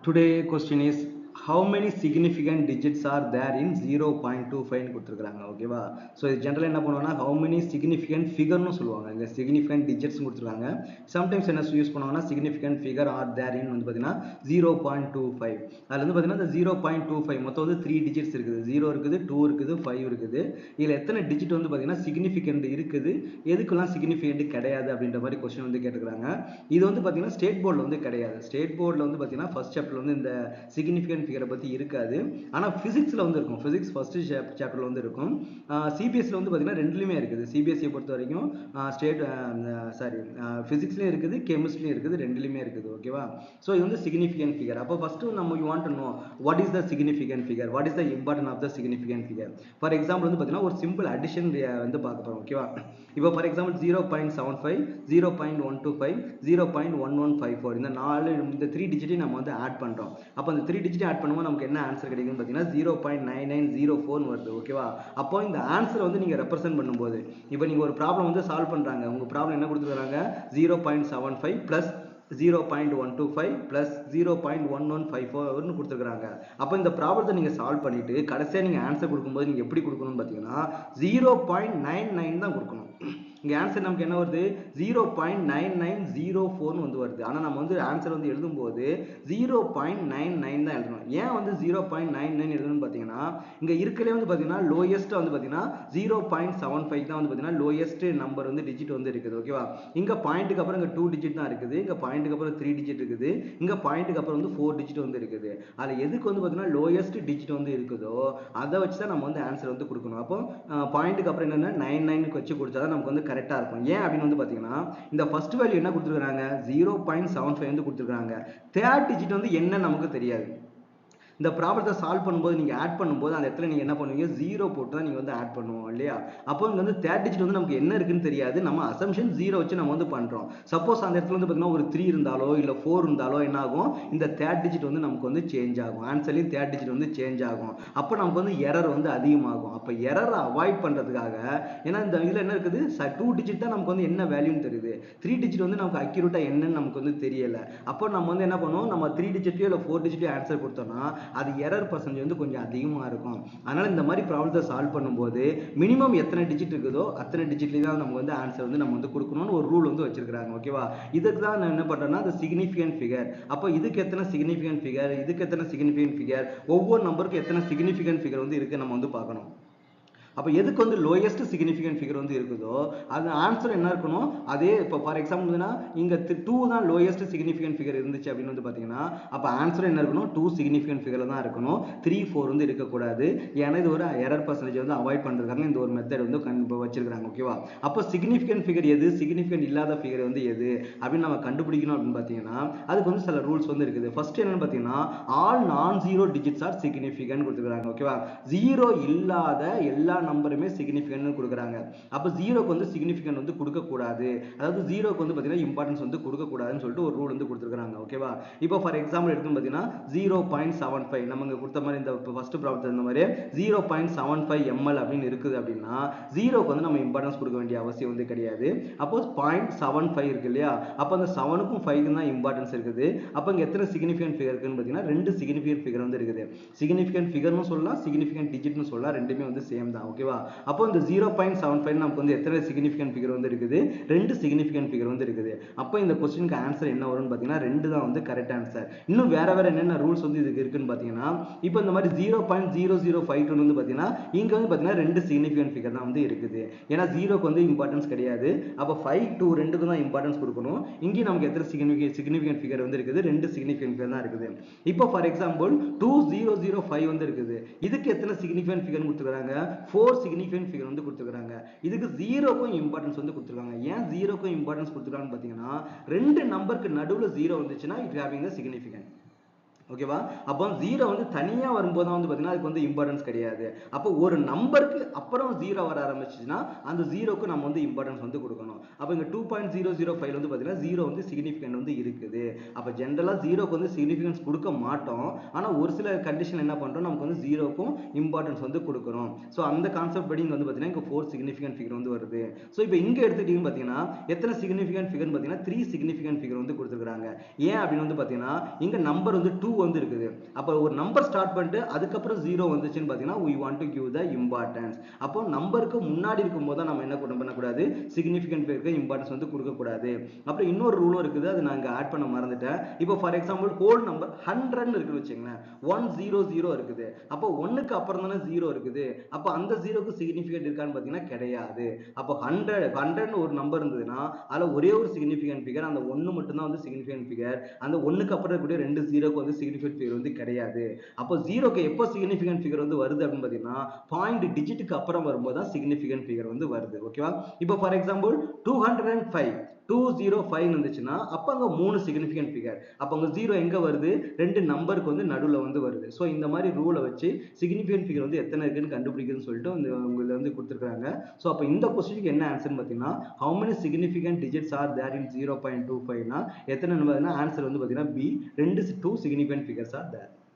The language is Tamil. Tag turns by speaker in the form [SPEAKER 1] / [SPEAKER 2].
[SPEAKER 1] Today question is how many significant digits are there in 0.25 கொடுத்துருக்காங்க ஓகேவா ஸோ இது ஜென்ரலாக என்ன பண்ணுவாங்கன்னா how many significant figureனு சொல்லுவாங்க இந்த significant digits கொடுத்துருக்காங்க சம்டைம்ஸ் என்ன யூஸ் பண்ணுவாங்கன்னா significant figure are there in வந்து பார்த்தீங்கன்னா 0.25 அதில் வந்து பார்த்தீங்கன்னா இந்த 0.25 மொத்தம் வந்து த்ரீ டிஜிட்ஸ் இருக்குது ஜீரோ இருக்குது டூ இருக்குது ஃபைவ் இருக்குது இதில் எத்தனை டிஜிட் வந்து பார்த்தீங்கன்னா significant இருக்குது எதுக்கெல்லாம் significant கிடையாது அப்படின்ற மாதிரி கொஸ்டின் வந்து கேட்டுக்கிறாங்க இது வந்து பார்த்தீங்கன்னா ஸ்டேட் போர்டில் வந்து கிடையாது ஸ்டேட் போர்டில் வந்து பார்த்தீங்கன்னா ஃபர்ஸ்ட் சாப்டர் வந்து இந்த சிக்னிஃபிகன்ட் ஃபிகரை பற்றி இருக்காது ஆனால் ஃபிசிக்ஸில் வந்து இருக்கும் ஃபிசிக்ஸ் ஃபர்ஸ்ட் சாப்டரில் வந்து இருக்கும் சிபிஎஸ்சியில் வந்து பார்த்தீங்கன்னா ரெண்டுலையுமே இருக்குது சிபிஎஸ்சியை பொறுத்த வரைக்கும் ஸ்டேட் சாரி ஃபிசிக்ஸ்லேயும் இருக்குது கெமிஸ்ட்ரிலையும் இருக்குது ரெண்டுலையுமே இருக்குது ஓகேவா ஸோ இது வந்து சிக்னிஃபிகன்ட் ஃபிகர் அப்போ ஃபஸ்ட்டு நம்ம you want to know what is the significant figure what is the importance of the significant figure for example வந்து பார்த்தீங்கன்னா ஒரு சிம்பிள் அடிஷன் வந்து பார்க்க போகிறோம் ஓகேவா இப்போ for example zero point seven five zero point one two five zero point one one five four இந்த நாலு இந்த த்ரீ டிஜிட்டையும் நம்ம வந்து ஆட் பண்ணுறோம் அப்போ அந்த த்ரீ டிஜிட் ஆட் பண்ணும்போது நமக்கு என்ன ஆன்சர் கிடைக்கும்னு பார்த்தீங்கன்னா zero point nine nine zero ஃபோர்னு வருது ஓகேவா அப்போ இந்த ஆன்சரை வந்து நீங்கள் ரெப்ரசென்ட் பண்ணும்போது இப்போ நீங்கள் ஒரு ப்ராப்ளம் வந்து சால்வ் பண்ணுறாங்க உங்கள் ப்ராப்ளம் என்ன கொடுத்துருக்காங்க zero point seven five plus zero point one two five plus zero point one one five ஃபோர்னு கொடுத்துருக்காங்க அப்போ இந்த ப்ராப்ளத்தை நீங்கள் சால்வ் பண்ணிவிட்டு கடைசியாக நீங்கள் ஆன்சர் கொடுக்கும்போது நீங்கள் எப்படி கொடுக்கணும்னு பார்த்தீங்கன்னா ஜீரோ பாயிண்ட் நைன் நைன் தான் கொடுக்கணும் இங்கே ஆன்சர் நமக்கு என்ன வருது zero point nine nine zero ஃபோர்னு வந்து வருது ஆனால் நம்ம வந்து ஆன்சர் வந்து எழுதும்போது ஜீரோ பாயிண்ட் நைன் நைன் தான் எழுதணும் ஏன் வந்து ஜீரோ பாயிண்ட் நைன் நைன் எழுதணும்னு பார்த்தீங்கன்னா இங்கே இருக்கிறே வந்து பார்த்தீங்கன்னா லோயஸ்ட் வந்து பார்த்தீங்கன்னா ஜீரோ பாயிண்ட் செவன் ஃபைவ் தான் வந்து பார்த்தீங்கன்னா லோயஸ்ட் நம்பர் வந்து டிஜிட் வந்து இருக்குது ஓகேவா இங்கே பாயிண்ட்டுக்கு அப்புறம் இங்கே டூ டிஜிட் தான் இருக்குது இங்கே பாயிண்ட்டுக்கு அப்புறம் த்ரீ டிஜிட் இருக்குது இங்கே பாயிண்ட்டுக்கு அப்புறம் வந்து ஃபோர் டிஜிட் வந்து இருக்குது அதில் எதுக்கு வந்து பார்த்தீங்கன்னா லோயஸ்ட் டிஜிட் வந்து இருக்குதோ அதை வச்சு தான் நம்ம வந்து ஆன்சர் வந்து கொடுக்கணும் அப்போ பாயிண்ட்டுக்கு அப்புறம் என்னென்னா நைன் நைனுக்கு வச்சு கொடுத்தா தான் நமக்கு வந்து கரெக்டாக இருக்கும் ஏன் அப்படின்னு வந்து பார்த்தீங்கன்னா இந்த ஃபர்ஸ்ட் வேல்யூ என்ன கொடுத்துருக்காங்க ஜீரோ பாயிண்ட் செவன் ஃபைவ் வந்து கொடுத்துருக்காங்க தேர்ட் டிஜிட் வந்து என்ன நமக்கு தெரியாது இந்த ப்ராப்ளத்தை சால்வ் பண்ணும்போது நீங்கள் ஆட் பண்ணும்போது அந்த இடத்துல நீங்கள் என்ன பண்ணுவீங்க ஜீரோ போட்டு தான் நீங்கள் வந்து ஆட் பண்ணுவோம் இல்லையா அப்போ இங்கே வந்து தேர்ட் டிஜிட் வந்து நமக்கு என்ன இருக்குன்னு தெரியாது நம்ம அசம்ஷன் ஜீரோ வச்சு நம்ம வந்து பண்ணுறோம் சப்போஸ் அந்த இடத்துல வந்து பார்த்தீங்கன்னா ஒரு த்ரீ இருந்தாலோ இல்லை ஃபோர் இருந்தாலோ என்ன ஆகும் இந்த தேர்ட் டிஜிட் வந்து நமக்கு வந்து சேஞ்ச் ஆகும் ஆன்சர்லையும் தேர்ட் டிஜிட் வந்து சேஞ்ச் ஆகும் அப்போ நமக்கு வந்து எரர் வந்து அதிகமாகும் அப்போ எரரை அவாய்ட் பண்ணுறதுக்காக ஏன்னா இந்த இதில் என்ன இருக்குது டூ டிஜிட் தான் நமக்கு வந்து என்ன வேல்யூன்னு தெரியுது த்ரீ டிஜிட் வந்து நமக்கு அக்யூரேட்டாக என்னன்னு நமக்கு வந்து தெரியல அப்போ நம்ம வந்து என்ன பண்ணுவோம் நம்ம த்ரீ டிஜிட்லையோ இல்லை ஃபோர் டிஜிட்லையோ ஆன்சர் கொடுத்தோம்னா அது எரர் பர்சன்டேஜ் வந்து கொஞ்சம் அதிகமாக இருக்கும் அதனால் இந்த மாதிரி ப்ராப்ளத்தை சால்வ் பண்ணும்போது மினிமம் எத்தனை டிஜிட் இருக்குதோ அத்தனை டிஜிட்லேயே தான் நமக்கு வந்து ஆன்சர் வந்து நம்ம வந்து கொடுக்கணும்னு ஒரு ரூல் வந்து வச்சிருக்காங்க ஓகேவா இதுக்கு தான் நான் என்ன பண்ணுறேன்னா அது சிக்னிஃபிகன்ட் ஃபிகர் அப்போ இதுக்கு எத்தனை சிக்னிஃபிகன்ட் ஃபிகர் இதுக்கு எத்தனை சிக்னிஃபிகன்ட் ஃபிகர் ஒவ்வொரு நம்பருக்கு எத்தனை சிக்னிஃபிகன்ட் ஃபிகர் வந்து இருக்குது நம்ம வந்து பார்க்கணும் அப்போ எதுக்கு வந்து லோயஸ்ட் சிக்னிஃபிகன்ட் ஃபிகர் வந்து இருக்குதோ அது ஆன்சர் என்ன இருக்கணும் அதே இப்போ ஃபார் எக்ஸாம்பிள்னா இங்கே டூ தான் லோயஸ்ட் சிக்னிஃபிகன்ட் ஃபிகர் இருந்துச்சு அப்படின்னு வந்து பார்த்தீங்கன்னா அப்போ ஆன்சர் என்ன இருக்கணும் டூ சிக்னிஃபிகன்ட் ஃபிகரில் தான் இருக்கணும் த்ரீ ஃபோர் வந்து இருக்கக்கூடாது ஏன்னா இது ஒரு எரர் பர்சன்டேஜ் வந்து அவாய்ட் பண்ணுறதுக்காக இந்த ஒரு மெத்தட் வந்து கண்டு வச்சிருக்காங்க ஓகேவா அப்போ சிக்னிஃபிகன்ட் ஃபிகர் எது சிக்னிஃபிகன்ட் இல்லாத ஃபிகர் வந்து எது அப்படின்னு நம்ம கண்டுபிடிக்கணும் அப்படின்னு பார்த்தீங்கன்னா அதுக்கு வந்து சில ரூல்ஸ் வந்து இருக்குது ஃபர்ஸ்ட் என்னன்னு பார்த்தீங்கன்னா ஆல் நான் ஜீரோ டிஜிட்ஸ் ஆர் சிக்னிஃபிகன்ட் கொடுத்துருக்காங்க ஓகேவா ஜீரோ இல்லாத எல்லா நம்பருமே சிக்னிஃபிகன்ட்னு கொடுக்குறாங்க அப்போ ஜீரோக்கு வந்து சிக்னிஃபிகன்ட் வந்து கொடுக்கக்கூடாது அதாவது ஜீரோக்கு வந்து பார்த்தீங்கன்னா இம்பார்ட்டன்ஸ் வந்து கொடுக்கக்கூடாதுன்னு சொல்லிட்டு ஒரு ரூல் வந்து கொடுத்துருக்காங்க ஓகேவா இப்போ ஃபார் எக்ஸாம்பிள் எடுத்து பார்த்தீங்கன்னா ஜீரோ பாயிண்ட் செவன் ஃபைவ் நம்ம இங்கே கொடுத்த மாதிரி இந்த ஃபர்ஸ்ட் ப்ராப்ளம் இந்த மாதிரி zero point seven five ML அப்படின்னு இருக்குது அப்படின்னா ஜீரோக்கு வந்து நம்ம இம்பார்ட்டன்ஸ் கொடுக்க வேண்டிய அவசியம் வந்து கிடையாது அப்போ பாயிண்ட் செவன் ஃபைவ் இருக்கு இல்லையா அப்போ அந்த செவனுக்கும் ஃபைவ்க்கு தான் இம்பார்ட்டன்ஸ் இருக்குது அப்போ இங்கே எத்தனை சிக்னிஃபிகன்ட் ஃபிகர் இருக்குன்னு பார்த்தீங்கன்னா ரெண்டு சிக்னிஃபிகன்ட் ஃபிகர் வந்து இருக்குது சிக்னிஃபிகன்ட் ஃபிகர்னு சொல்லலாம் சிக்னிஃபிகன்ட் டிஜிட்னு சொல்லலாம் ரெண்டுமே வந்து சேம் தான் ஓகேவா அப்போ இந்த ஜீரோ பாயிண்ட் செவன் ஃபைவ் நமக்கு வந்து எத்தனை சிக்னிஃபிகன்ட் ஃபிகர் வந்து இருக்குது ரெண்டு சிக்னிஃபிகன்ட் ஃபிகர் வந்து இருக்குது அப்போ இந்த கொஸ்டினுக்கு ஆன்சர் என்ன வரும்னு பார்த்தீங்கன்னா ரெண்டு தான் வந்து கரெக்ட் ஆன்சர் இன்னும் வேற வேற என்னென்ன ரூல்ஸ் வந்து இதுக்கு இருக்குன்னு பார்த்தீங்கன்னா இப்போ இந்த மாதிரி zero point zero zero five two வந்து பார்த்தீங்கன்னா இங்கே வந்து பார்த்தீங்கன்னா ரெண்டு சிக்னிஃபிகன்ட் ஃபிகர் தான் வந்து இருக்குது ஏன்னா ஜீரோக்கு வந்து இம்பார்ட்டன்ஸ் கிடையாது அப்போ ஃபைவ் டூ ரெண்டுக்கு தான் இம்பார்ட்டன்ஸ் கொடுக்கணும் இங்கேயும் நமக்கு எத்தனை சிக்னிஃபிகன் சிக்னிஃபிகன்ட் ஃபிகர் வந்து இருக்குது ரெண்டு சிக்னிஃபிகன்ட் ஃபிகர் தான் இருக்குது இப்போ for example two zero zero five வந்து இருக்குது இதுக்கு எத்தனை சிக்னிஃபிகன்ட் ஃபிகர் கொடுத்துருக்காங்க ஃபோர் சிக்னிஃபிகன்ட் ஃபிகர் வந்து கொடுத்துருக்காங்க இதுக்கு ஜீரோக்கும் இம்பார்ட்டன்ஸ் வந்து கொடுத்துருக்காங்க ஏன் ஜீரோக்கும் இம்பார்ட்டன்ஸ் கொடுத்துருக்காங்கன்னு பார்த்தீங்கன்னா ரெண்டு நம்பருக்கு நடுவில் ஜீரோ வந்துச்சுன்னா இட் ஹேவிங் த சிக்னிஃபிகன்ட் ஓகேவா அப்போ ஜீரோ வந்து தனியாக வரும்போது தான் வந்து பார்த்தீங்கன்னா அதுக்கு வந்து இம்பார்ட்டன்ஸ் கிடையாது அப்போ ஒரு நம்பருக்கு அப்புறம் ஜீரோ வர ஆரம்பிச்சுன்னா அந்த ஜீரோக்கு நம்ம வந்து இம்பார்ட்டன்ஸ் வந்து கொடுக்கணும் அப்போ இங்கே two point zero zero five வந்து பார்த்தீங்கன்னா ஜீரோ வந்து சிக்னிஃபிகன்ட் வந்து இருக்குது அப்போ ஜென்ரலாக ஜீரோக்கு வந்து சிக்னிஃபிகன்ஸ் கொடுக்க மாட்டோம் ஆனால் ஒரு சில கண்டிஷன் என்ன பண்ணுறோம் நமக்கு வந்து ஜீரோக்கும் இம்பார்ட்டன்ஸ் வந்து கொடுக்குறோம் ஸோ அந்த கான்செப்ட் படி இங்கே வந்து பார்த்தீங்கன்னா இங்கே ஃபோர் சிக்னிஃபிகன்ட் ஃபிகர் வந்து வருது ஸோ இப்போ இங்கே எடுத்துக்கிட்டீங்கன்னு பார்த்தீங்கன்னா எத்தனை சிக்னிஃபிகன்ட் ஃபிகர்னு பார்த்தீங்கன்னா த்ரீ சிக்னிஃபிகன்ட் ஃபிகர் வந்து கொடுத்துருக்காங்க ஏன் அப்படின்னு வந்து பார்த்தீங்கன்னா இங்கே நம்பர் வந்து டூ வந்து இருக்குது அப்போ ஒரு நம்பர் ஸ்டார்ட் பண்ணிட்டு அதுக்கப்புறம் ஜீரோ வந்துச்சுன்னு பார்த்தீங்கன்னா we want to give the importance அப்போ நம்பருக்கு முன்னாடி இருக்கும்போது தான் நம்ம என்ன கொண்டு பண்ணக்கூடாது சிக்னிஃபிகன்ட் பேருக்கு இம்பார்ட்டன்ஸ் வந்து கொடுக்கக்கூடாது அப்புறம் இன்னொரு ரூலும் இருக்குது அது நான் இங்கே ஆட் பண்ண மறந்துட்டேன் இப்போ ஃபார் எக்ஸாம்பிள் ஹோல் நம்பர் ஹண்ட்ரட்னு இருக்குன்னு வச்சுங்களேன் ஒன் ஜீரோ ஜீரோ இருக்குது அப்போ ஒன்னுக்கு அப்புறம் தானே ஜீரோ இருக்குது அப்போ அந்த ஜீரோக்கு சிக்னிஃபிகன்ட் இருக்கான்னு பார்த்தீங்கன்னா கிடையாது அப்போ ஹண்ட்ரட் ஹண்ட்ரட்னு ஒரு நம்பர் இருந்ததுன்னா அதில் ஒரே ஒரு சிக்னிஃபிகன்ட் ஃபிகர் அந்த ஒன்று மட்டும்தான் வந்து சிக்னிஃபிகன்ட் ஃபிகர் அந்த ஒன்றுக்கு அப்புறம் இருக்கக்கூடிய ரெண்டு ஜீரோக்கு வந்து சிக்னிஃபிகன்ட் ஃபிகர் வந்து கிடையாது அப்போ ஜீரோக்கு எப்போ சிக்னிஃபிகன்ட் ஃபிகர் வந்து வருது அப்படின்னு பார்த்தீங்கன்னா பாயிண்ட் டிஜிட்டுக்கு அப்புறம் வரும்போது தான் சிக்னிஃபிகன்ட் ஃபிகர் வந்து வருது ஓகேவா இப்போ for example two hundred and five two zero five இருந்துச்சுன்னா அப்போ அங்கே மூணு சிக்னிஃபிகன்ட் ஃபிகர் அப்போ அங்கே ஜீரோ எங்கே வருது ரெண்டு நம்பருக்கு வந்து நடுவில் வந்து வருது ஸோ இந்த மாதிரி ரூலை வச்சு சிக்னிஃபிகன்ட் ஃபிகர் வந்து எத்தனை இருக்குன்னு கண்டுபிடிக்குதுன்னு சொல்லிட்டு இந்த உங்களை வந்து கொடுத்துருக்காங்க ஸோ அப்போ இந்த கொஸ்டினுக்கு என்ன ஆன்சர்னு பார்த்தீங்கன்னா how many significant digits are there in zero point two ஃபைவ்னா எத்தனை ஆன்சர் வந்து பார்த்தீங்கன்னா பி ரெண்டு two significant figures are there